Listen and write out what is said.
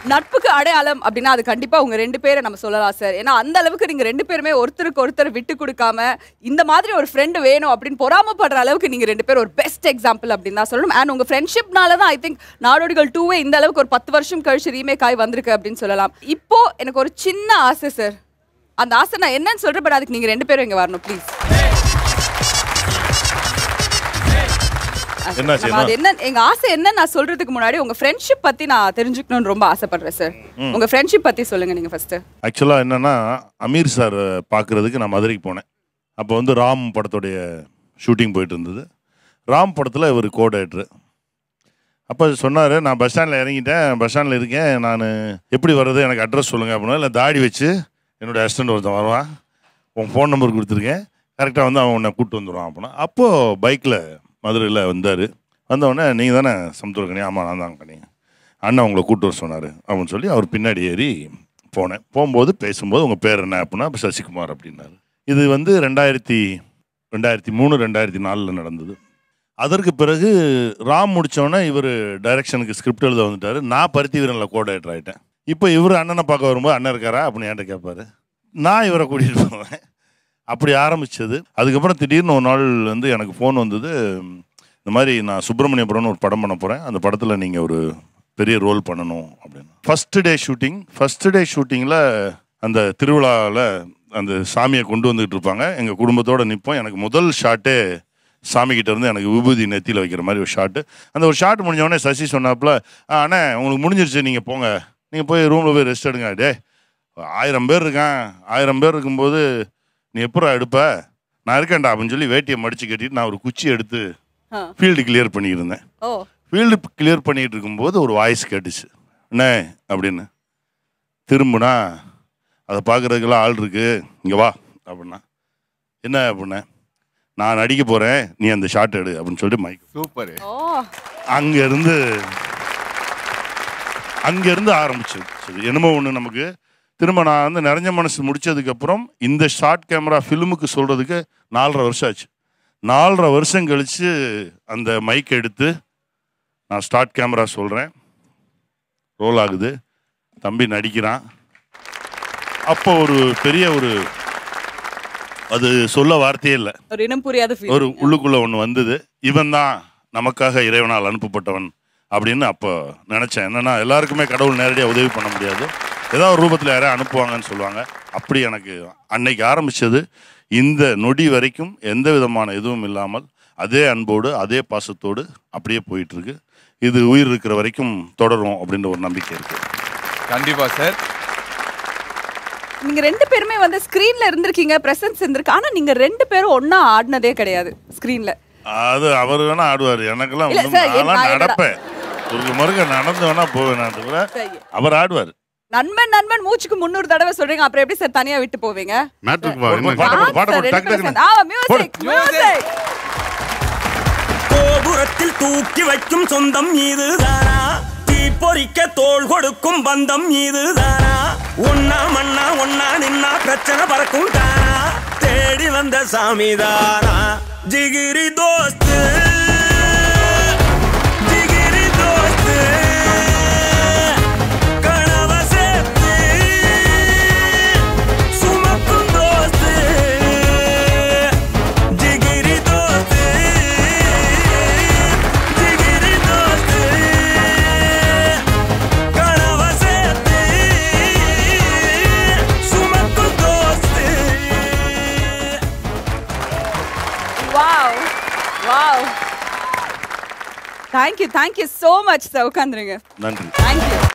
நட்புக்கு அடையாளம் அப்படின்னா அது கண்டிப்பா உங்க ரெண்டு பேரை நம்ம சொல்லலாம் சார் ஏன்னா அந்த அளவுக்கு நீங்க ரெண்டு பேருமே ஒருத்தருக்கு ஒருத்தர் விட்டு கொடுக்காம இந்த மாதிரி ஒரு ஃப்ரெண்டு வேணும் அப்படின்னு பொறாமப்படுற அளவுக்கு நீங்க ரெண்டு பேரும் ஒரு பெஸ்ட் எக்ஸாம்பிள் அப்படின்னு தான் சொல்லணும் அண்ட் உங்க ஃப்ரெண்ட்ஷிப்னால தான் ஐ திங்க் நாடோடிகள் டூவே இந்த அளவுக்கு ஒரு பத்து வருஷம் கழிச்சு ரீமேக் ஆகி வந்திருக்கு அப்படின்னு சொல்லலாம் இப்போ எனக்கு ஒரு சின்ன ஆசை சார் அந்த ஆசை நான் என்னன்னு சொல்றேன் பட் அதுக்கு நீங்க ரெண்டு பேரும் இங்க வரணும் ப்ளீஸ் என்னாச்சு, நம்ம அது என்ன எங்க ஆசை என்ன நான் சொல்றதுக்கு முன்னாடி உங்க ஃப்ரெண்ட்ஷிப் பத்தி நான் தெரிஞ்சுக்கணும்னு ரொம்ப ஆசைப்படுறேன் சார் உங்க ஃப்ரெண்ட்ஷிப் பத்தி சொல்லுங்க நீங்க ஃபர்ஸ்ட் ஆக்சுவலாக என்னன்னா அமீர் சார் பார்க்குறதுக்கு நான் மதுரைக்கு போனேன் அப்போ வந்து ராம் படத்துடைய ஷூட்டிங் போயிட்டு இருந்தது ராம் படத்தில் இவர் கோடேட்ரு அப்போ சொன்னார் நான் பஸ் ஸ்டாண்டில் இறங்கிட்டேன் பஸ் ஸ்டாண்டில் இருக்கேன் நான் எப்படி வர்றது எனக்கு அட்ரஸ் சொல்லுங்கள் அப்படின்னா இல்லை தாடி வச்சு என்னோடய அசிஸ்டன்ட் ஒருத்தன் வருவான் உன் ஃபோன் நம்பர் கொடுத்துருக்கேன் கரெக்டாக வந்து அவன் உன்னை கூப்பிட்டு வந்துடுவான் அப்படின்னா அப்போது பைக்கில் மதுரையில் வந்தார் வந்தவுடனே நீங்கள் தானே சமுத்திரக்கணி ஆமாம் நான் தான் கணி அண்ணன் உங்களை கூப்பிட்டு வர சொன்னார் அப்படின்னு சொல்லி அவர் பின்னாடி ஏறி போனேன் போகும்போது பேசும்போது உங்கள் பேர் என்ன அப்படின்னா அப்ப சசிகுமார் அப்படின்னாரு இது வந்து ரெண்டாயிரத்தி ரெண்டாயிரத்தி மூணு ரெண்டாயிரத்தி நாலில் நடந்தது அதற்கு பிறகு ராம் முடித்தோடனே இவர் டைரக்ஷனுக்கு ஸ்கிரிப்ட் எழுத வந்துட்டார் நான் பருத்தி வீரனில் கோஆர்டினேட்டர் ஆகிட்டேன் இப்போ இவர் அண்ணனை பார்க்க வரும்போது அண்ணன் இருக்காரா அப்படின்னு என்கிட்ட கேட்பாரு நான் இவரை கூட்டிகிட்டு போவேன் அப்படி ஆரம்பிச்சது அதுக்கப்புறம் திடீர்னு ஒரு நாள் வந்து எனக்கு ஃபோன் வந்தது இந்த மாதிரி நான் சுப்பிரமணியபுரம்னு ஒரு படம் பண்ண போகிறேன் அந்த படத்தில் நீங்கள் ஒரு பெரிய ரோல் பண்ணணும் அப்படின்னு first day shooting first day ஷூட்டிங்கில் அந்த திருவிழாவில் அந்த சாமியை கொண்டு வந்துகிட்டு இருப்பாங்க எங்கள் குடும்பத்தோடு நிற்போம் எனக்கு முதல் ஷாட்டே சாமி கிட்ட இருந்து எனக்கு விபூதி நெத்தியில் வைக்கிற மாதிரி ஒரு ஷாட்டு அந்த ஒரு ஷாட் முடிஞ்ச உடனே சசி சொன்னாப்புல "ஆ, அண்ணே உங்களுக்கு முடிஞ்சிருச்சு நீங்கள் போங்க நீங்கள் போய் ரூமில் போய் ரெஸ்ட் எடுங்க டே ஆயிரம் பேர் இருக்கான் ஆயிரம் பேர் இருக்கும்போது நீ எப்படா எடுப்ப நான் இருக்கேன்டா அப்படின்னு சொல்லி வேட்டியை மடிச்சு கட்டிட்டு நான் ஒரு குச்சி எடுத்து ஃபீல்டு கிளியர் பண்ணியிருந்தேன் ஓ ஃபீல்டு கிளியர் பண்ணிட்டு இருக்கும்போது ஒரு வாய்ஸ் கேட்டுச்சு என்ன அப்படின்னு திரும்பினா அதை பார்க்குறதுக்கெல்லாம் ஆள் இருக்கு இங்கே வா அப்படின்னா என்ன அப்படின்னா நான் நடிக்க போகிறேன் நீ அந்த ஷாட் எடு அப்படின்னு சொல்லிட்டு மைக் சூப்பர் ஓ அங்கேருந்து அங்கேருந்து ஆரம்பிச்சது என்னமோ ஒன்று நமக்கு திரும்ப நான் வந்து நிறைஞ்ச மனசு முடிச்சதுக்கப்புறம் இந்த ஷார்ட் கேமரா ஃபிலிமுக்கு சொல்கிறதுக்கு நாலரை வருஷம் ஆச்சு நாலரை வருஷம் கழித்து அந்த மைக் எடுத்து நான் ஸ்டார்ட் கேமரா சொல்கிறேன் ரோல் ஆகுது தம்பி நடிக்கிறான் அப்போ ஒரு பெரிய ஒரு அது சொல்ல வார்த்தையே இல்லை ஒரு இனம் புரியாத feel. ஒரு உள்ளுக்குள்ள ஒன்று வந்தது இவன் தான் நமக்காக இறைவனால் அனுப்பப்பட்டவன் அப்படின்னு அப்போ நினச்சேன் என்னன்னா எல்லாருக்குமே கடவுள் நேரடியாக உதவி பண்ண முடியாது ஏதாவது ஒரு ரூபத்தில் யாரையும் அனுப்புவாங்கன்னு சொல்லுவாங்க அப்படி எனக்கு அன்னைக்கு ஆரம்பிச்சது இந்த நொடி வரைக்கும் எந்த விதமான இதுவும் இல்லாமல் அதே அன்போடு அதே பாசத்தோடு அப்படியே போயிட்டு இருக்கு இது உயிர் இருக்கிற வரைக்கும் தொடரும் அப்படின்ற ஒரு நம்பிக்கை இருக்கு கண்டிப்பா சார் நீங்க ரெண்டு பேருமே வந்து ஸ்கிரீன்ல இருந்திருக்கீங்க பிரசன்ஸ் இருந்திருக்கு ஆனா நீங்க ரெண்டு பேரும் ஒண்ணா ஆடினதே கிடையாது ஸ்கிரீன்ல அது அவர் வேணா ஆடுவார் எனக்கெல்லாம் இல்ல, ஒண்ணும் சார், நான்லாம் நான் என்னோட- நடப்பேன் ஒரு மறுக்க நடந்து வேணா போவேன் நான் தவிர சரி. அவர் ஆடுவார் நண்பன் நண்பன் மூச்சுக்கு முன்னூறு தடவை சொல்றீங்க அப்புறம் எப்படி சார் தனியா விட்டு போவீங்க மேட்ருக்கு வா என்ன பாட்டு ஆ, போடு, பாட்டு சார், போடு, ரெண்டு டக்கு பேரும் டக்குன்னு. சேர்ந்து. ஆ, music, music. கோபுரத்தில் தூக்கி வைக்கும் சொந்தம் இதுதானா தீப்பொறிக்க தோள் கொடுக்கும் பந்தம் இதுதானா ஒன்னா மண்ணா ஒன்னா நின்னா பிரச்சனை பறக்கும் தானா தேடி வந்த சாமிதானா ஜிகிரி தோஸ்து ஜிகிரி தோஸ்து கனவ சேர்த்து சுமக்கும் தோஸ்து ஜிகிரி தோஸ்து ஜிகிரி தோஸ்து கனவ சேர்த்து சுமக்கும் தோஸ்து Wow. Wow. Thank you, thank you so much, sir. உட்காந்துருங்க நன்றி Thank you.